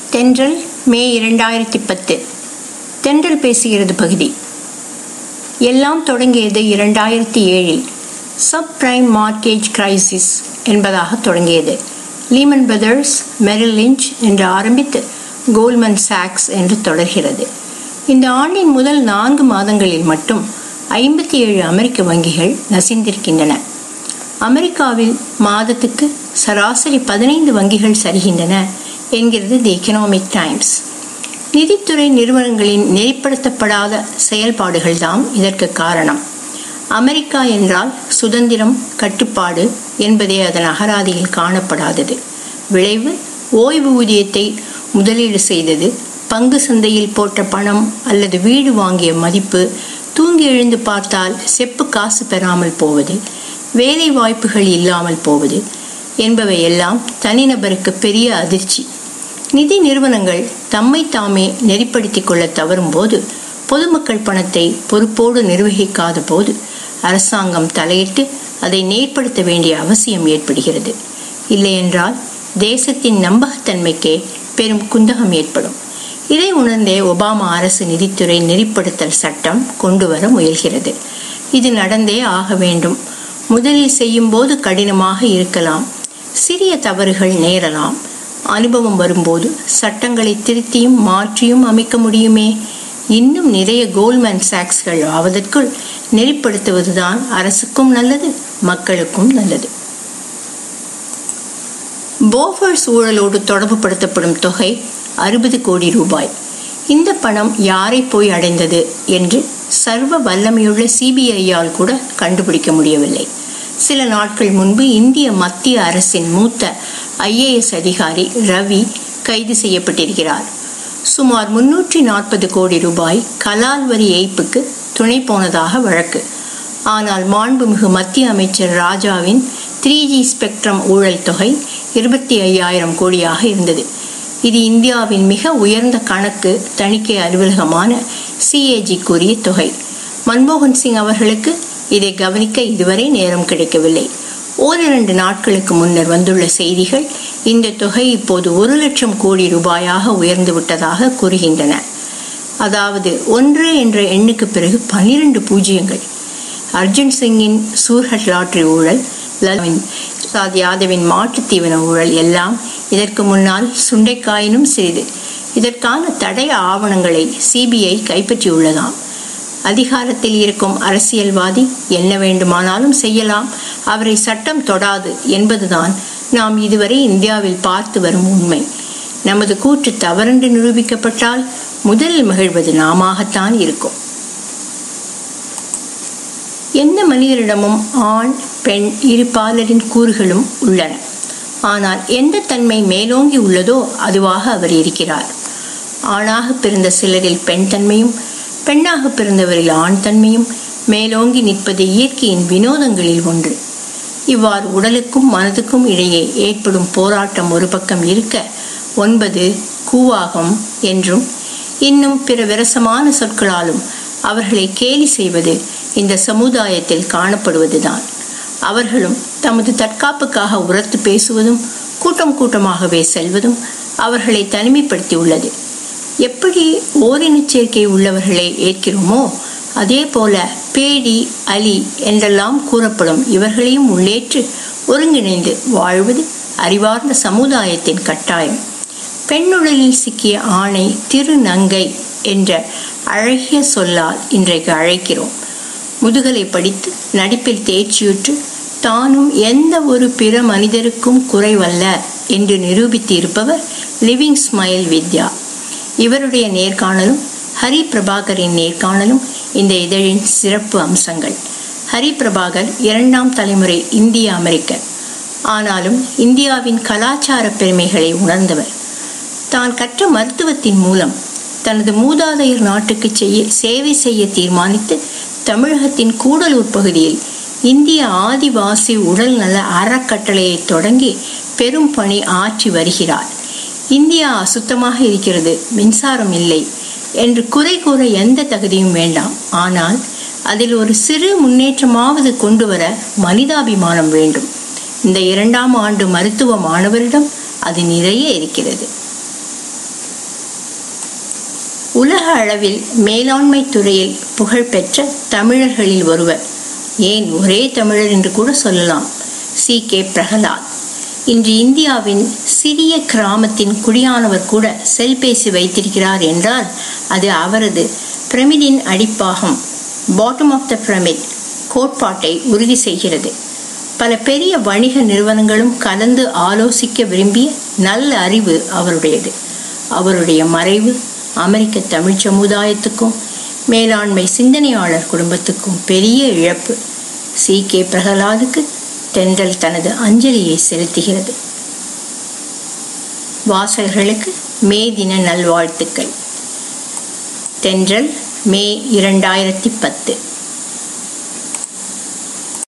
தென்றல் மே இரண்டாயிரத்தி பத்து தென்றல் பேசுகிறது பகுதி எல்லாம் தொடங்கியது இரண்டாயிரத்தி ஏழில் சப் பிரைம் மார்க்கேஜ் கிரைசிஸ் என்பதாக தொடங்கியது லீமன் பிரதர்ஸ் மெரில் லிஞ்ச் என்று ஆரம்பித்து கோல்மன் சாக்ஸ் என்று தொடர்கிறது இந்த ஆண்டின் முதல் நான்கு மாதங்களில் மட்டும் ஐம்பத்தி ஏழு அமெரிக்க வங்கிகள் நசிந்திருக்கின்றன அமெரிக்காவில் மாதத்துக்கு சராசரி பதினைந்து வங்கிகள் சரிகின்றன என்கிறது தி எக்கனாமிக் டைம்ஸ் நிதித்துறை நிறுவனங்களின் நெறிப்படுத்தப்படாத செயல்பாடுகள்தான் இதற்கு காரணம் அமெரிக்கா என்றால் சுதந்திரம் கட்டுப்பாடு என்பதே அதன் அகராதியில் காணப்படாதது விளைவு ஓய்வு ஊதியத்தை முதலீடு செய்தது பங்கு சந்தையில் போட்ட பணம் அல்லது வீடு வாங்கிய மதிப்பு தூங்கி எழுந்து பார்த்தால் செப்பு காசு பெறாமல் போவது வேலை வாய்ப்புகள் இல்லாமல் போவது என்பவை எல்லாம் தனிநபருக்கு பெரிய அதிர்ச்சி நிதி நிறுவனங்கள் தம்மை தாமே நெறிப்படுத்திக் கொள்ள தவறும் போது பொதுமக்கள் பணத்தை பொறுப்போடு நிர்வகிக்காத போது அரசாங்கம் தலையிட்டு அதை நேர்படுத்த வேண்டிய அவசியம் ஏற்படுகிறது இல்லையென்றால் தேசத்தின் நம்பகத்தன்மைக்கே பெரும் குந்தகம் ஏற்படும் இதை உணர்ந்தே ஒபாமா அரசு நிதித்துறை நெறிப்படுத்தல் சட்டம் கொண்டு வர முயல்கிறது இது நடந்தே ஆக வேண்டும் முதலில் செய்யும் போது கடினமாக இருக்கலாம் சிறிய தவறுகள் நேரலாம் அனுபவம் வரும்போது சட்டங்களை திருத்தியும் மாற்றியும் அமைக்க முடியுமே இன்னும் நிறைய கோல்மேன் சாக்ஸ்கள் ஆவதற்குள் நெறிப்படுத்துவதுதான் அரசுக்கும் நல்லது மக்களுக்கும் நல்லது போஃபர்ஸ் ஊழலோடு தொடர்புபடுத்தப்படும் தொகை அறுபது கோடி ரூபாய் இந்த பணம் யாரை போய் அடைந்தது என்று சர்வ வல்லமையுள்ள சிபிஐயால் கூட கண்டுபிடிக்க முடியவில்லை சில நாட்கள் முன்பு இந்திய மத்திய அரசின் மூத்த ஐஏஎஸ் அதிகாரி ரவி கைது செய்யப்பட்டிருக்கிறார் சுமார் முன்னூற்றி நாற்பது கோடி ரூபாய் கலால் வரி ஏய்ப்புக்கு துணை போனதாக வழக்கு ஆனால் மாண்புமிகு மத்திய அமைச்சர் ராஜாவின் த்ரீ ஜி ஸ்பெக்ட்ரம் ஊழல் தொகை இருபத்தி ஐயாயிரம் கோடியாக இருந்தது இது இந்தியாவின் மிக உயர்ந்த கணக்கு தணிக்கை அலுவலகமான சிஏஜி கூறிய தொகை மன்மோகன் சிங் அவர்களுக்கு இதை கவனிக்க இதுவரை நேரம் கிடைக்கவில்லை ஓரிரண்டு நாட்களுக்கு முன்னர் வந்துள்ள செய்திகள் இந்த தொகை இப்போது ஒரு லட்சம் கோடி ரூபாயாக உயர்ந்து விட்டதாக கூறுகின்றன அதாவது ஒன்று என்ற எண்ணுக்கு பிறகு பன்னிரண்டு பூஜ்ஜியங்கள் அர்ஜுன் சிங்கின் சூர்ஹட் லாட்டரி ஊழல் பிரசாத் யாதவின் மாட்டுத் தீவன ஊழல் எல்லாம் இதற்கு முன்னால் சுண்டைக்காயினும் சிறிது இதற்கான தடய ஆவணங்களை சிபிஐ கைப்பற்றியுள்ளதாம் அதிகாரத்தில் இருக்கும் அரசியல்வாதி என்ன வேண்டுமானாலும் செய்யலாம் அவரை சட்டம் தொடாது என்பதுதான் நாம் இதுவரை இந்தியாவில் பார்த்து வரும் உண்மை நமது கூற்று தவறென்று நிரூபிக்கப்பட்டால் முதலில் மகிழ்வது நாமத்தான் இருக்கும் எந்த மனிதரிடமும் ஆண் பெண் இரு பாலரின் கூறுகளும் உள்ளன ஆனால் எந்த தன்மை மேலோங்கி உள்ளதோ அதுவாக அவர் இருக்கிறார் ஆணாக பிறந்த சிலரில் பெண் தன்மையும் பெண்ணாக பிறந்தவரில் ஆண் தன்மையும் மேலோங்கி நிற்பது இயற்கையின் வினோதங்களில் ஒன்று இவ்வாறு உடலுக்கும் மனதுக்கும் இடையே ஏற்படும் போராட்டம் ஒரு பக்கம் இருக்க ஒன்பது கூவாகம் என்றும் இன்னும் பிற விரசமான சொற்களாலும் அவர்களை கேலி செய்வது இந்த சமுதாயத்தில் காணப்படுவதுதான் அவர்களும் தமது தற்காப்புக்காக உரத்து பேசுவதும் கூட்டம் கூட்டமாகவே செல்வதும் அவர்களை தனிமைப்படுத்தி உள்ளது எப்படி ஓரினச் சேர்க்கை உள்ளவர்களை ஏற்கிறோமோ அதே போல பேடி அலி என்றெல்லாம் கூறப்படும் இவர்களையும் உள்ளேற்று ஒருங்கிணைந்து வாழ்வது அறிவார்ந்த சமுதாயத்தின் கட்டாயம் பெண்ணுடலில் சிக்கிய ஆணை திருநங்கை என்ற அழகிய சொல்லால் இன்றைக்கு அழைக்கிறோம் முதுகலை படித்து நடிப்பில் தேர்ச்சியுற்று தானும் எந்த ஒரு பிற மனிதருக்கும் குறைவல்ல என்று நிரூபித்து இருப்பவர் லிவிங் ஸ்மைல் வித்யா இவருடைய நேர்காணலும் ஹரி பிரபாகரின் நேர்காணலும் இந்த இதழின் சிறப்பு அம்சங்கள் ஹரி பிரபாகர் இரண்டாம் தலைமுறை இந்திய அமெரிக்கர் ஆனாலும் இந்தியாவின் கலாச்சார பெருமைகளை உணர்ந்தவர் தான் கற்ற மருத்துவத்தின் மூலம் தனது மூதாதையர் நாட்டுக்கு செய்ய சேவை செய்ய தீர்மானித்து தமிழகத்தின் கூடலூர் பகுதியில் இந்திய ஆதிவாசி உடல் நல அறக்கட்டளையை தொடங்கி பெரும் பணி ஆற்றி வருகிறார் இந்தியா அசுத்தமாக இருக்கிறது மின்சாரம் இல்லை என்று குறை கூற எந்த தகுதியும் வேண்டாம் ஆனால் அதில் ஒரு சிறு முன்னேற்றமாவது கொண்டு வர மனிதாபிமானம் வேண்டும் இந்த இரண்டாம் ஆண்டு மருத்துவ மாணவரிடம் அது நிறைய இருக்கிறது அளவில் மேலாண்மை துறையில் புகழ்பெற்ற தமிழர்களில் ஒருவர் ஏன் ஒரே தமிழர் என்று கூட சொல்லலாம் சி கே பிரகலாத் இன்று இந்தியாவின் சிறிய கிராமத்தின் குடியானவர் கூட செல்பேசி வைத்திருக்கிறார் என்றால் அது அவரது பிரமிடின் அடிப்பாகம் பாட்டம் ஆஃப் த பிரமிட் கோட்பாட்டை உறுதி செய்கிறது பல பெரிய வணிக நிறுவனங்களும் கலந்து ஆலோசிக்க விரும்பிய நல்ல அறிவு அவருடையது அவருடைய மறைவு அமெரிக்க தமிழ் சமுதாயத்துக்கும் மேலாண்மை சிந்தனையாளர் குடும்பத்துக்கும் பெரிய இழப்பு சி கே பிரகலாதுக்கு தென்றல் தனது அஞ்சலியை செலுத்துகிறது வாசகர்களுக்கு மே தின நல்வாழ்த்துக்கள் தென்றல் மே இரண்டாயிரத்தி பத்து